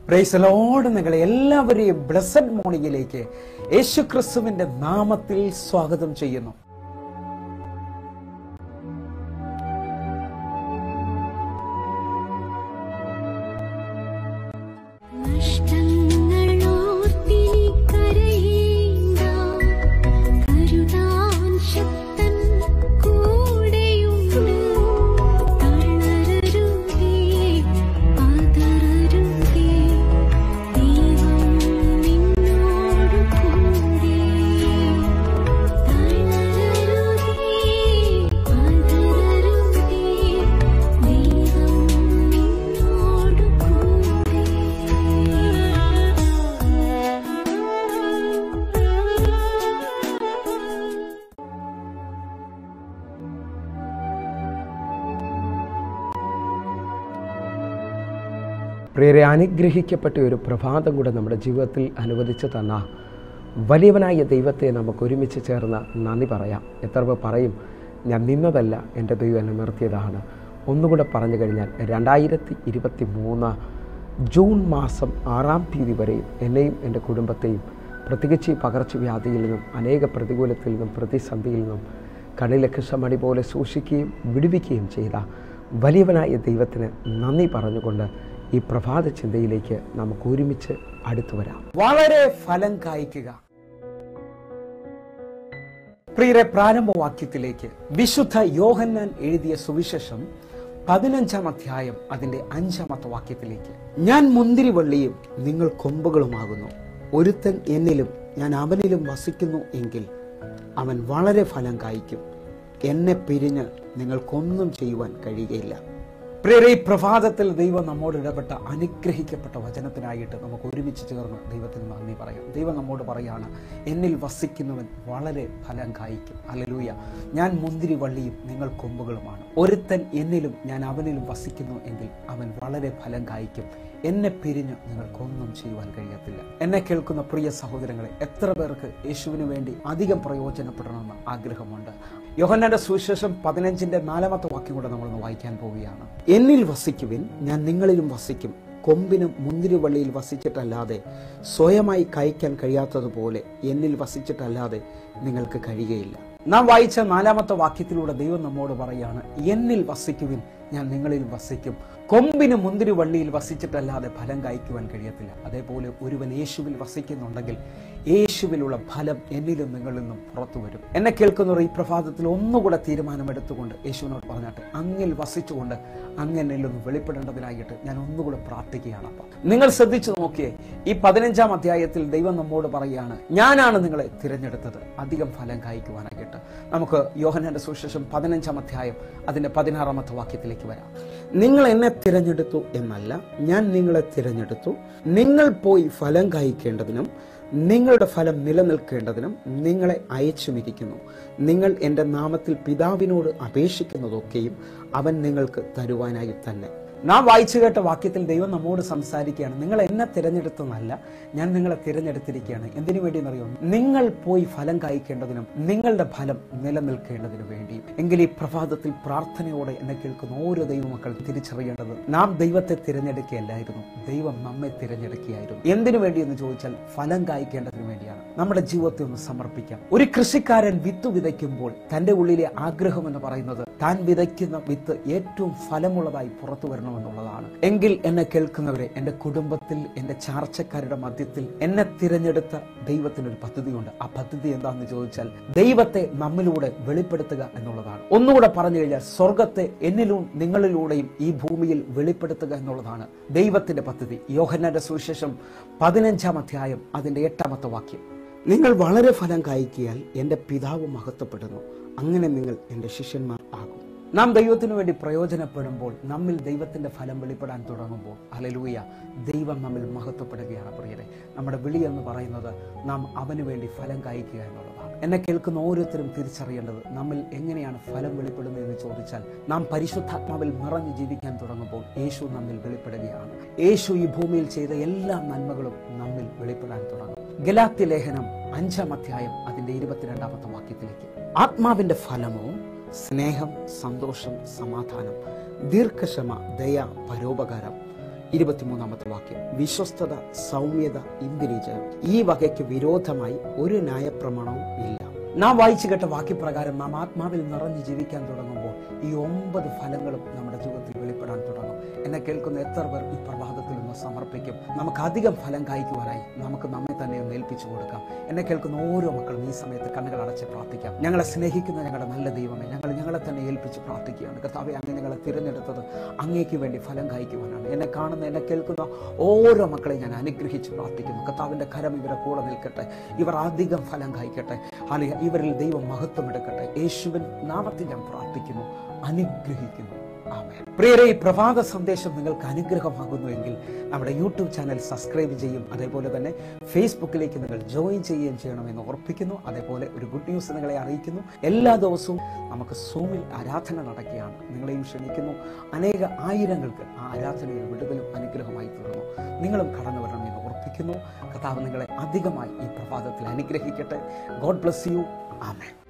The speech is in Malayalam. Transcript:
പ്രൈസലോട് നിങ്ങളെ എല്ലാവരെയും ബ്ലസഡ് മോർണിംഗിലേക്ക് യേശു ക്രിസ്തുവിന്റെ നാമത്തിൽ സ്വാഗതം ചെയ്യുന്നു നഷ്ടങ്ങളോർത്തിനി കരയേണ്ട കരുതാൻ ശക്തൻ കൂടെയുണ്ട് തളരരുതേ പതറരുതേ ദൈവം നിന്നോട് കൂടെ തളരരുതേ പതറരുതേ ദൈവം നിന്നോട് കൂടെ പ്രിയരെ അനുഗ്രഹിക്കപ്പെട്ട ഒരു പ്രഭാതം കൂടെ നമ്മുടെ ജീവിതത്തിൽ അനുവദിച്ചു തന്ന വലിയവനായ ദൈവത്തെ നമുക്ക് ഒരുമിച്ച് ചേർന്ന് നന്ദി പറയാം എത്ര പേർ പറയും ഞാൻ നിന്നതല്ല എൻ്റെ ദൈവം എന്നെ നിർത്തിയതാണ് ഒന്നുകൂടെ പറഞ്ഞു കഴിഞ്ഞാൽ രണ്ടായിരത്തി ഇരുപത്തി മൂന്ന് ജൂൺ മാസം ആറാം തീയതി വരെയും എന്നെയും എൻ്റെ കുടുംബത്തെയും പ്രത്യേകിച്ച് ഈ പകർച്ചവ്യാധിയിൽ നിന്നും അനേക പ്രതികൂലത്തിൽ നിന്നും പ്രതിസന്ധിയിൽ നിന്നും കണ്ണിലെ കൃഷ്ണമണി പോലെ സൂക്ഷിക്കുകയും വിടുവിക്കുകയും ചെയ്ത വലിയവനായ ദൈവത്തിന് നന്ദി പറഞ്ഞുകൊണ്ട് ഈ പ്രഭാത ചിന്തയിലേക്ക് നമുക്ക് ഒരുമിച്ച് അടുത്തു വരാം വളരെ ഫലം കായ്ക്കുക പ്രിയരെ പ്രാരംഭവാക്യത്തിലേക്ക് വിശുദ്ധ യോഹന്നാൻ എഴുതിയ സുവിശേഷം പതിനഞ്ചാം അധ്യായം അതിന്റെ അഞ്ചാമത്തെ വാക്യത്തിലേക്ക് ഞാൻ മുന്തിരിവള്ളിയും നിങ്ങൾ കൊമ്പുകളുമാകുന്നു ഒരുത്തൻ എന്നിലും ഞാൻ അവനിലും വസിക്കുന്നു എങ്കിൽ അവൻ വളരെ ഫലം കായ്ക്കും എന്നെ പിരിഞ്ഞ് നിങ്ങൾക്കൊന്നും ചെയ്യുവാൻ കഴിയുകയില്ല പ്രിയരെ ഈ പ്രഭാതത്തിൽ ദൈവം നമ്മോട് ഇടപെട്ട അനുഗ്രഹിക്കപ്പെട്ട വചനത്തിനായിട്ട് നമുക്ക് ഒരുമിച്ച് ചേർന്ന് ദൈവത്തിന് നന്ദി പറയാം ദൈവം നമ്മോട് പറയാണ് എന്നിൽ വസിക്കുന്നവൻ വളരെ ഫലം കായ്ക്കും അല്ലലൂയ ഞാൻ മുന്തിരി വള്ളിയും നിങ്ങൾ കൊമ്പുകളുമാണ് ഒരുത്തൻ എന്നിലും ഞാൻ അവനിലും വസിക്കുന്നു എങ്കിൽ അവൻ വളരെ ഫലം കായ്ക്കും എന്നെ പിരിഞ്ഞ് നിങ്ങൾക്കൊന്നും ചെയ്യുവാൻ കഴിയത്തില്ല എന്നെ കേൾക്കുന്ന പ്രിയ സഹോദരങ്ങളെ എത്ര പേർക്ക് യേശുവിന് വേണ്ടി അധികം പ്രയോജനപ്പെടണമെന്ന് ആഗ്രഹമുണ്ട് യോഹന്നാന്റെ സുവിശേഷം പതിനഞ്ചിന്റെ നാലാമത്തെ വാക്യം കൂടെ നമ്മളൊന്ന് വായിക്കാൻ പോവുകയാണ് എന്നിൽ വസിക്കുവിൻ ഞാൻ നിങ്ങളിലും വസിക്കും കൊമ്പിനും മുന്തിരിവള്ളിയിൽ വസിച്ചിട്ടല്ലാതെ സ്വയമായി കഴിക്കാൻ കഴിയാത്തതുപോലെ എന്നിൽ വസിച്ചിട്ടല്ലാതെ നിങ്ങൾക്ക് കഴിയുകയില്ല നാം വായിച്ച നാലാമത്തെ വാക്യത്തിലൂടെ ദൈവം നമ്മോട് പറയാണ് എന്നിൽ വസിക്കുവിൻ ഞാൻ നിങ്ങളിൽ വസിക്കും കൊമ്പിന് മുന്തിരി വള്ളിയിൽ വസിച്ചിട്ടല്ലാതെ ഫലം കായ്ക്കുവാൻ കഴിയത്തില്ല അതേപോലെ ഒരുവൻ യേശുവിൽ വസിക്കുന്നുണ്ടെങ്കിൽ യേശുവിലുള്ള ഫലം എന്നിലും നിങ്ങളിൽ നിന്നും പുറത്തു വരും എന്നെ കേൾക്കുന്നവർ ഈ പ്രഭാതത്തിൽ ഒന്നുകൂടെ തീരുമാനമെടുത്തുകൊണ്ട് യേശുവിനോട് പറഞ്ഞാട്ട് അങ്ങിൽ വസിച്ചുകൊണ്ട് അങ്ങനെല്ലാം ഒന്ന് വെളിപ്പെടേണ്ടതിനായിട്ട് ഞാൻ ഒന്നുകൂടെ പ്രാർത്ഥിക്കുകയാണ് അപ്പം നിങ്ങൾ ശ്രദ്ധിച്ചു നോക്കിയേ ഈ പതിനഞ്ചാം അധ്യായത്തിൽ ദൈവം നമ്മോട് പറയുകയാണ് ഞാനാണ് നിങ്ങളെ തിരഞ്ഞെടുത്തത് അധികം ഫലം കായ്ക്കുവാനായിട്ട് നമുക്ക് യോഹനന്റെ സുവിശേഷം പതിനഞ്ചാം അധ്യായം അതിന്റെ പതിനാറാമത്തെ വാക്യത്തിലേക്ക് വരാം നിങ്ങൾ എന്നെ തിരഞ്ഞെടുത്തു എന്നല്ല ഞാൻ നിങ്ങളെ തിരഞ്ഞെടുത്തു നിങ്ങൾ പോയി ഫലം കായ്ക്കേണ്ടതിനും നിങ്ങളുടെ ഫലം നിലനിൽക്കേണ്ടതിനും നിങ്ങളെ അയച്ചുമിരിക്കുന്നു നിങ്ങൾ എൻ്റെ നാമത്തിൽ പിതാവിനോട് അപേക്ഷിക്കുന്നതൊക്കെയും അവൻ നിങ്ങൾക്ക് തരുവാനായി തന്നെ നാം വായിച്ചു കേട്ട വാക്യത്തിൽ ദൈവം നമ്മോട് സംസാരിക്കുകയാണ് നിങ്ങൾ എന്നെ തിരഞ്ഞെടുത്തെന്നല്ല ഞാൻ നിങ്ങളെ തിരഞ്ഞെടുത്തിരിക്കുകയാണ് എന്തിനു വേണ്ടി എന്നറിയോ നിങ്ങൾ പോയി ഫലം കായ്ക്കേണ്ടതിനും നിങ്ങളുടെ ഫലം നിലനിൽക്കേണ്ടതിനു വേണ്ടി എങ്കിൽ ഈ പ്രഭാതത്തിൽ പ്രാർത്ഥനയോടെ എന്നെ കേൾക്കുന്ന ഓരോ ദൈവമക്കൾ തിരിച്ചറിയേണ്ടത് നാം ദൈവത്തെ തിരഞ്ഞെടുക്കുകയല്ലായിരുന്നു ദൈവം നമ്മെ തിരഞ്ഞെടുക്കുകയായിരുന്നു എന്തിനു വേണ്ടി എന്ന് ചോദിച്ചാൽ ഫലം കായ്ക്കേണ്ടതിനു വേണ്ടിയാണ് നമ്മുടെ ജീവിതത്തെ ഒന്ന് സമർപ്പിക്കാം ഒരു കൃഷിക്കാരൻ വിത്ത് വിതയ്ക്കുമ്പോൾ തന്റെ ഉള്ളിലെ ആഗ്രഹം എന്ന് പറയുന്നത് താൻ വിതയ്ക്കുന്ന വിത്ത് ഏറ്റവും ഫലമുള്ളതായി പുറത്തു വരണമെന്നുള്ളതാണ് എങ്കിൽ എന്നെ കേൾക്കുന്നവരെ എൻ്റെ കുടുംബത്തിൽ എൻ്റെ ചാർച്ചക്കാരുടെ മധ്യത്തിൽ എന്നെ തിരഞ്ഞെടുത്ത ദൈവത്തിനൊരു പദ്ധതിയുണ്ട് ആ പദ്ധതി എന്താണെന്ന് ചോദിച്ചാൽ ദൈവത്തെ നമ്മിലൂടെ വെളിപ്പെടുത്തുക എന്നുള്ളതാണ് ഒന്നുകൂടെ പറഞ്ഞു കഴിഞ്ഞാൽ സ്വർഗത്തെ എന്നിലും നിങ്ങളിലൂടെയും ഈ ഭൂമിയിൽ വെളിപ്പെടുത്തുക എന്നുള്ളതാണ് ദൈവത്തിന്റെ പദ്ധതി യോഹന്നാന്റെ സുവിശേഷം പതിനഞ്ചാം അധ്യായം അതിന്റെ എട്ടാമത്തെ വാക്യം നിങ്ങൾ വളരെ ഫലം കായ്ക്കിയാൽ എൻ്റെ പിതാവ് മഹത്വപ്പെടുന്നു അങ്ങനെ നിങ്ങൾ എൻ്റെ ശിഷ്യന്മാർ ആകും നാം ദൈവത്തിനു വേണ്ടി പ്രയോജനപ്പെടുമ്പോൾ നമ്മിൽ ദൈവത്തിന്റെ ഫലം വെളിപ്പെടാൻ തുടങ്ങുമ്പോൾ അലലൂയ ദൈവം നമ്മിൽ മഹത്വപ്പെടുകയാണ് പ്രിയരെ നമ്മുടെ വിളി എന്ന് പറയുന്നത് നാം അവന് വേണ്ടി ഫലം കായ്ക്കുക എന്നുള്ളതാണ് എന്നെ കേൾക്കുന്ന ഓരോരുത്തരും തിരിച്ചറിയേണ്ടത് നമ്മിൽ എങ്ങനെയാണ് ഫലം വെളിപ്പെടുന്നത് എന്ന് ചോദിച്ചാൽ നാം പരിശുദ്ധാത്മാവിൽ നിറഞ്ഞു ജീവിക്കാൻ തുടങ്ങുമ്പോൾ യേശു നമ്മിൽ വെളിപ്പെടുകയാണ് യേശു ഈ ഭൂമിയിൽ ചെയ്ത എല്ലാ നന്മകളും നമ്മിൽ വെളിപ്പെടാൻ തുടങ്ങും ഗലാത്തി ലേഖനം അഞ്ചാം അധ്യായം അതിന്റെ ഇരുപത്തിരണ്ടാമത്തെ വാക്യത്തിലേക്ക് ആത്മാവിന്റെ ഫലമോ സ്നേഹം സന്തോഷം സമാധാനം ദീർഘക്ഷമ ദയ പരോപകാരം ഇരുപത്തിമൂന്നാമത്തെ വാക്യം വിശ്വസ്തത സൗമ്യത ഇന്ദിരിജയം ഈ വകയ്ക്ക് വിരോധമായി ഒരു ന്യായപ്രമാണവും ഇല്ല നാം വായിച്ചു കേട്ട വാക്യപ്രകാരം നാം ആത്മാവിൽ നിറഞ്ഞു ജീവിക്കാൻ തുടങ്ങുമ്പോൾ ഈ ഒമ്പത് ഫലങ്ങളും നമ്മുടെ ജീവിതത്തിൽ വെളിപ്പെടാൻ തുടങ്ങും എന്നെ കേൾക്കുന്ന എത്ര പേർ ഈ പ്രഭാതത്തിൽ നിന്ന് സമർപ്പിക്കും നമുക്ക് അധികം ഫലം കായ്ക്കുവാനായി നമുക്ക് നമ്മെ തന്നെ ഒന്ന് ഏൽപ്പിച്ചു കൊടുക്കാം എന്നെ കേൾക്കുന്ന ഓരോ മക്കളും ഈ സമയത്ത് കണ്ണുകൾ അടച്ച് പ്രാർത്ഥിക്കാം ഞങ്ങളെ സ്നേഹിക്കുന്ന ഞങ്ങളുടെ നല്ല ദൈവമേ ഞങ്ങൾ ഞങ്ങളെ തന്നെ ഏൽപ്പിച്ച് പ്രാർത്ഥിക്കുകയാണ് കർത്താവെ അങ്ങ് ഞങ്ങളെ തിരഞ്ഞെടുത്തത് അങ്ങേക്ക് വേണ്ടി ഫലം കായ്ക്കുവാനാണ് എന്നെ കാണുന്ന എന്നെ കേൾക്കുന്ന ഓരോ മക്കളെ ഞാൻ അനുഗ്രഹിച്ച് പ്രാർത്ഥിക്കുന്നു കർത്താവിന്റെ കരം ഇവരെ കൂടെ നിൽക്കട്ടെ ഇവർ അധികം ഫലം കായ്ക്കട്ടെ അല്ലെങ്കിൽ ഇവരിൽ ദൈവം മഹത്വം എടുക്കട്ടെ യേശുവിൻ നാമത്തിൽ ഞാൻ പ്രാർത്ഥിക്കുന്നു അനുഗ്രഹിക്കുന്നു ആമേൻ. പ്രിയരെ ഈ പ്രഭാത സന്ദേശം നിങ്ങൾക്ക് അനുഗ്രഹമാകുന്നുവെങ്കിൽ നമ്മുടെ യൂട്യൂബ് ചാനൽ സബ്സ്ക്രൈബ് ചെയ്യും അതേപോലെ തന്നെ ഫേസ്ബുക്കിലേക്ക് നിങ്ങൾ ജോയിൻ ചെയ്യുകയും ചെയ്യണമെന്ന് ഓർപ്പിക്കുന്നു അതേപോലെ ഒരു ഗുഡ് ന്യൂസ് നിങ്ങളെ അറിയിക്കുന്നു എല്ലാ ദിവസവും നമുക്ക് സൂമിൽ ആരാധന നടക്കുകയാണ് നിങ്ങളെയും ക്ഷണിക്കുന്നു അനേക ആയിരങ്ങൾക്ക് ആ ആരാധനയിൽ വിടുതലും അനുഗ്രഹമായി തീർന്നു നിങ്ങളും കടന്നു വരണമെന്ന് ഓർപ്പിക്കുന്നു കഥാവ് നിങ്ങളെ അധികമായി ഈ പ്രഭാതത്തിൽ അനുഗ്രഹിക്കട്ടെ ഗോഡ് ബ്ലസ് യു ആമേൻ